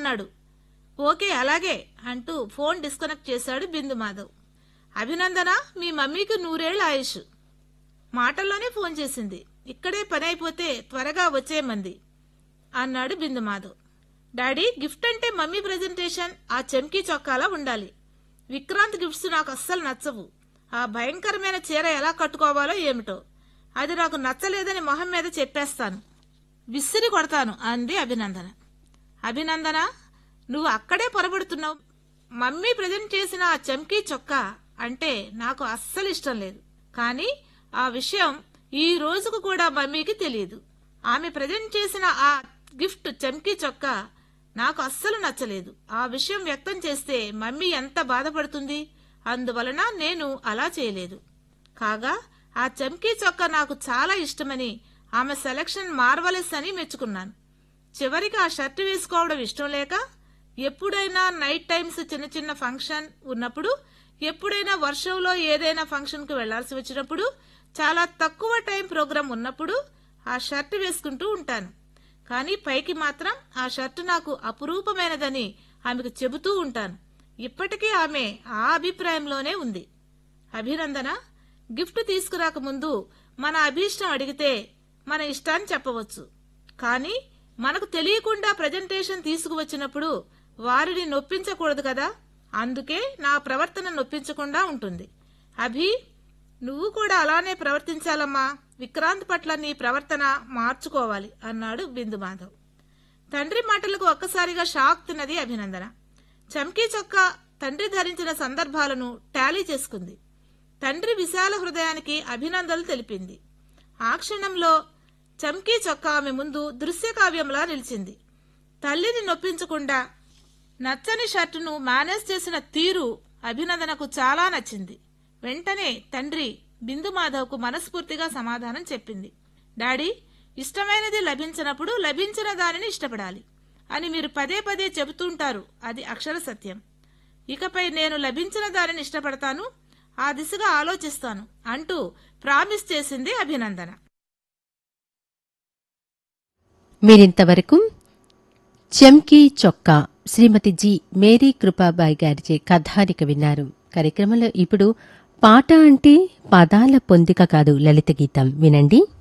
అన్నాడు ఓకే అలాగే అంటూ ఫోన్ డిస్కనెక్ట్ చేశాడు బిందు మాధవ్ అభినందన మీ మమ్మీకి నూరేళ్ల ఆయుష్ మాటల్లోనే ఫోన్ చేసింది ఇక్కడే పని అయిపోతే త్వరగా వచ్చేయమంది అన్నాడు బిందు మాధవ్ డాడీ గిఫ్ట్ అంటే మమ్మీ ప్రెజెంటేషన్ ఆ చెంకీ చొక్కాలా ఉండాలి విక్రాంత్ గిఫ్ట్స్ నాకు అస్సలు నచ్చవు ఆ భయంకరమైన చీర ఎలా కట్టుకోవాలో ఏమిటో అది నాకు నచ్చలేదని మొహం మీద చెప్పేస్తాను విసిరి కొడతాను అంది అభినందన అభినందన నువ్వు అక్కడే పొరబడుతున్నావు మమ్మీ ప్రజెంట్ చేసిన ఆ చమ్కీ చొక్కా అంటే నాకు అస్సలు ఇష్టం లేదు కానీ ఆ విషయం ఈ రోజుకు కూడా మమ్మీకి తెలియదు ఆమె ప్రజెంట్ చేసిన ఆ గిఫ్ట్ చమ్కీ చొక్కా నాకు అస్సలు నచ్చలేదు ఆ విషయం వ్యక్తం చేస్తే మమ్మీ ఎంత బాధపడుతుంది అందువలన నేను అలా చేయలేదు కాగా ఆ చమ్కీ చొక్కా నాకు చాలా ఇష్టమని ఆమె సెలక్షన్ మార్వలెస్ అని మెచ్చుకున్నాను చివరికి ఆ షర్ట్ వేసుకోవడం ఇష్టం లేక ఎప్పుడైనా నైట్ టైమ్స్ చిన్న చిన్న ఫంక్షన్ ఉన్నప్పుడు ఎప్పుడైనా వర్షంలో ఏదైనా ఫంక్షన్ కు వెళ్లాల్సి వచ్చినప్పుడు చాలా తక్కువ టైం ప్రోగ్రాం ఉన్నప్పుడు ఆ షర్ట్ వేసుకుంటూ ఉంటాను కానీ పైకి మాత్రం ఆ షర్ట్ నాకు అపురూపమైనదని ఆమెకు చెబుతూ ఉంటాను ఇప్పటికీ ఆమె ఆ అభిప్రాయంలోనే ఉంది అభినందన గిఫ్ట్ తీసుకురాక ముందు మన అభీష్టం అడిగితే మన ఇష్టాన్ని చెప్పవచ్చు కానీ మనకు తెలియకుండా ప్రజెంటేషన్ తీసుకువచ్చినప్పుడు వారిని నొప్పించకూడదు కదా అందుకే నా ప్రవర్తన నొప్పించకుండా ఉంటుంది అభి నువ్వు కూడా అలానే ప్రవర్తించాలమ్మా విక్రాంత్ పట్ల నీ ప్రవర్తన మార్చుకోవాలి అన్నాడు బిందు మాధవ్ తండ్రి మాటలకు ఒక్కసారిగా షాక్ తిన్నది అభినందన చమ్కీ చొక్క తండ్రి ధరించిన సందర్భాలను టాలీ చేసుకుంది తండ్రి విశాల హృదయానికి అభినందనలు తెలిపింది ఆ క్షణంలో చమ్కీ చొక్క ఆమె ముందు దృశ్యకావ్యంలా నిలిచింది తల్లిని నొప్పించకుండా నచ్చని షర్టును మేనేజ్ చేసిన తీరు అభినందనకు చాలా నచ్చింది వెంటనే తండ్రి బిందు మాధవ్కు మనస్ఫూర్తిగా సమాధానం చెప్పింది డాడీ ఇష్టమైనది లభించినప్పుడు లభించిన దానిని ఇష్టపడాలి అని మీరు పదే పదే చెబుతుంటారు అది అక్షర సత్యం ఇకపై నేను లభించిన దానిని ఇష్టపడతాను ఆ దిశగా ఆలోచిస్తాను అంటూ ప్రామిస్ చేసింది అభినందన మీరింతవరకు చెంకీ చొక్కా శ్రీమతి జి మేరీ కృపాబాయి గారిచే కథానిక విన్నారు కార్యక్రమంలో ఇప్పుడు పాట అంటే పదాల పొందిక కాదు లలిత గీతం వినండి